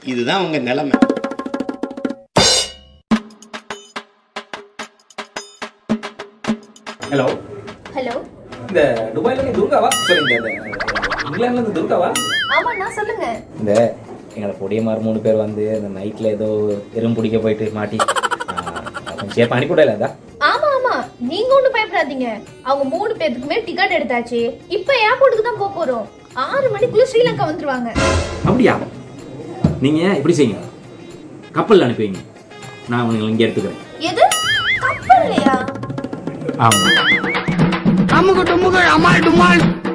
இதுதான் உங்க நிலைமை ஹலோ ஹலோ இந்த துபாயில இருந்து துர்காவா சரி இந்த இந்த இங்கிலாந்துல இருந்து துர்காவா ஆமாண்ணா சொல்லுங்க இந்த எங்களை பொடியமார் மூணு பேர் வந்து இந்த நைட்ல ஏதோ எறும்பு பிடிக்க போயிட்டு மாட்டி கொஞ்சம் சேர்த்து அனுப்பிவிடல அதான் ஆமா ஆமா நீங்க ஒண்ணும் பயப்படாதீங்க அவங்க மூணு பேத்துக்குமே டிக்கெட் எடுத்தாச்சு இப்ப ஏர்போர்ட்டுக்கு தான் போக போறோம் ஆறு மணிக்குள்ள ஸ்ரீலங்கா வந்துருவாங்க அப்படியா நீங்க இப்படி செய்யுங்க கப்பல்ல அனுப்பி வைங்க நான் உங்களை இங்கே எடுத்துக்கிறேன் எது கப்பல்லையா ஆமா அமுக்கு டுமுக்கு அமால் டுமால்